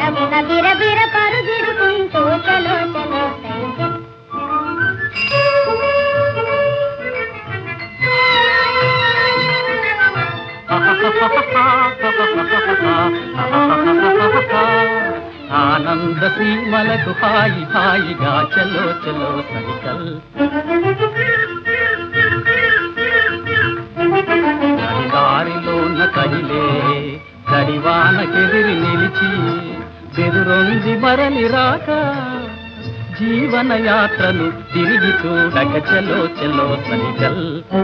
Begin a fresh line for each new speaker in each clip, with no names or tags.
పరుగున బిరబిర పరుగిడుకుంటూ చలో చలో సైకిల్
ఆనంద సీమలకు హాయి హాయిగా చలో చలో సైకల్ దారిలోన కదిలే కడివానకెదిరి నిలిచి బెదురొంది మరలి రాక జీవన యాత్రను తిరిగి చూడక చలో చలో సైకల్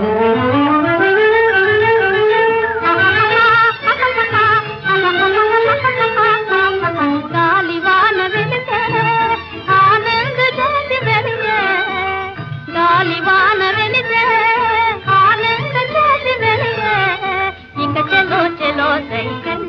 గాలివాన వెళితే ఆనంద జ్యోతి వెలిగే గాలివాన వెళితే ఆనంద జ్యోతి వెలిగే ఇక చలో చలో సైకిల్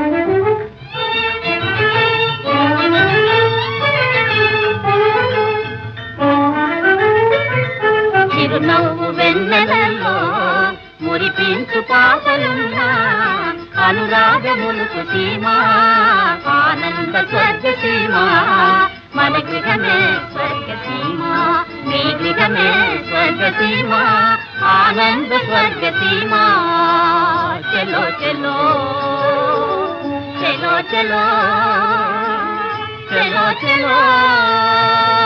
చిరునవ్వు వెన్నెలలో మురిపించు పాపలున్నా అనురాగములకు సీమా ఆనంద స్వర్గ సీమా మన గృహమే స్వర్గ సీమా మీ గృహమే స్వర్గ సీమా ఆనంద స్వర్గ సీమా చలో చలో చలో చలో చలో చలో